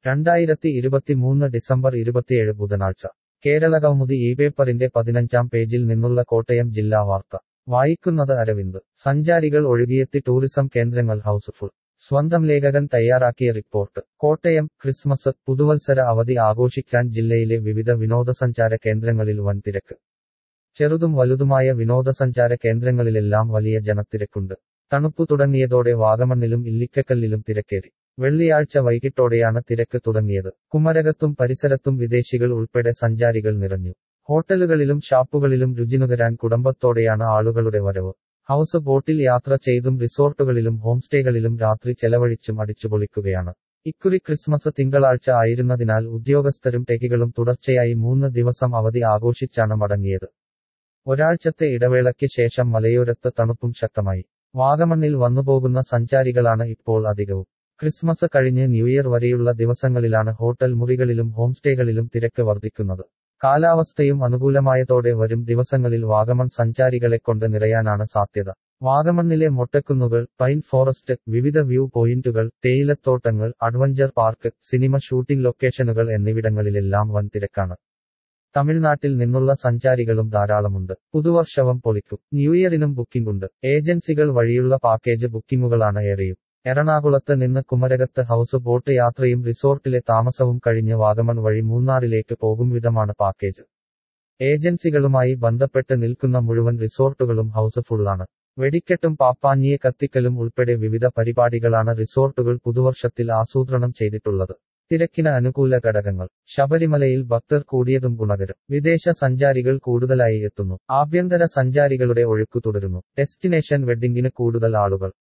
രണ്ടായിരത്തി ഇരുപത്തിമൂന്ന് ഡിസംബർ ഇരുപത്തിയേഴ് ബുധനാഴ്ച കേരളകൗമുദി ഈ പേപ്പറിന്റെ പതിനഞ്ചാം പേജിൽ നിന്നുള്ള കോട്ടയം ജില്ലാ വാർത്ത വായിക്കുന്നത് അരവിന്ദ് സഞ്ചാരികൾ ഒഴുകിയെത്തി ടൂറിസം കേന്ദ്രങ്ങൾ ഹൗസ്ഫുൾ സ്വന്തം ലേഖകൻ തയ്യാറാക്കിയ റിപ്പോർട്ട് കോട്ടയം ക്രിസ്മസ് പുതുവത്സര അവധി ആഘോഷിക്കാൻ ജില്ലയിലെ വിവിധ വിനോദസഞ്ചാര കേന്ദ്രങ്ങളിൽ വൻ തിരക്ക് ചെറുതും വലുതുമായ വിനോദസഞ്ചാര കേന്ദ്രങ്ങളിലെല്ലാം വലിയ ജനത്തിരക്കുണ്ട് തണുപ്പു തുടങ്ങിയതോടെ വാഗമണ്ണിലും ഇല്ലിക്കക്കല്ലിലും തിരക്കേറി വെള്ളിയാഴ്ച വൈകിട്ടോടെയാണ് തിരക്ക് തുടങ്ങിയത് കുമരകത്തും പരിസരത്തും വിദേശികൾ ഉൾപ്പെടെ സഞ്ചാരികൾ നിറഞ്ഞു ഹോട്ടലുകളിലും ഷാപ്പുകളിലും രുചിനുകരാൻ കുടുംബത്തോടെയാണ് ആളുകളുടെ വരവ് ഹൗസ് ബോട്ടിൽ യാത്ര ചെയ്തും റിസോർട്ടുകളിലും ഹോംസ്റ്റേകളിലും രാത്രി ചെലവഴിച്ചും അടിച്ചുപൊളിക്കുകയാണ് ഇക്കുറി ക്രിസ്മസ് തിങ്കളാഴ്ച ആയിരുന്നതിനാൽ ഉദ്യോഗസ്ഥരും ടെക്കികളും തുടർച്ചയായി മൂന്ന് ദിവസം അവധി ആഘോഷിച്ചാണ് മടങ്ങിയത് ഒരാഴ്ചത്തെ ഇടവേളയ്ക്ക് ശേഷം മലയോരത്ത് തണുപ്പും ശക്തമായി വാഗമണ്ണിൽ വന്നുപോകുന്ന സഞ്ചാരികളാണ് ഇപ്പോൾ അധികവും ക്രിസ്മസ് കഴിഞ്ഞ് ന്യൂ ഇയർ വരെയുള്ള ദിവസങ്ങളിലാണ് ഹോട്ടൽ മുറികളിലും ഹോംസ്റ്റേകളിലും തിരക്ക് വർദ്ധിക്കുന്നത് കാലാവസ്ഥയും അനുകൂലമായതോടെ വരും ദിവസങ്ങളിൽ വാഗമൺ സഞ്ചാരികളെ കൊണ്ട് നിറയാനാണ് സാധ്യത വാഗമണ്ണിലെ മൊട്ടക്കുന്നുകൾ പൈൻ ഫോറസ്റ്റ് വിവിധ വ്യൂ പോയിന്റുകൾ തേയിലത്തോട്ടങ്ങൾ അഡ്വഞ്ചർ പാർക്ക് സിനിമ ഷൂട്ടിംഗ് ലൊക്കേഷനുകൾ എന്നിവിടങ്ങളിലെല്ലാം വൻ തിരക്കാണ് തമിഴ്നാട്ടിൽ നിന്നുള്ള സഞ്ചാരികളും ധാരാളമുണ്ട് പുതുവർഷവും പൊളിക്കും ന്യൂ ഇയറിനും ബുക്കിംഗുണ്ട് ഏജൻസികൾ വഴിയുള്ള പാക്കേജ് ബുക്കിംഗുകളാണ് ഏറെയും എറണാകുളത്ത് നിന്ന് കുമരകത്ത് ഹൗസ് ബോട്ട് യാത്രയും റിസോർട്ടിലെ താമസവും കഴിഞ്ഞ് വാഗമൺ വഴി മൂന്നാറിലേക്ക് പോകും വിധമാണ് പാക്കേജ് ഏജൻസികളുമായി ബന്ധപ്പെട്ട് നിൽക്കുന്ന മുഴുവൻ റിസോർട്ടുകളും ഹൗസ് ഫുള്ളാണ് വെടിക്കെട്ടും പാപ്പാഞ്ഞിയെ കത്തിക്കലും ഉൾപ്പെടെ വിവിധ പരിപാടികളാണ് റിസോർട്ടുകൾ പുതുവർഷത്തിൽ ആസൂത്രണം ചെയ്തിട്ടുള്ളത് തിരക്കിന് അനുകൂല ഘടകങ്ങൾ ശബരിമലയിൽ ഭക്തർ കൂടിയതും ഗുണകരം വിദേശ സഞ്ചാരികൾ കൂടുതലായി എത്തുന്നു ആഭ്യന്തര സഞ്ചാരികളുടെ ഒഴുക്കു തുടരുന്നു ഡെസ്റ്റിനേഷൻ വെഡ്ഡിംഗിന് കൂടുതൽ ആളുകൾ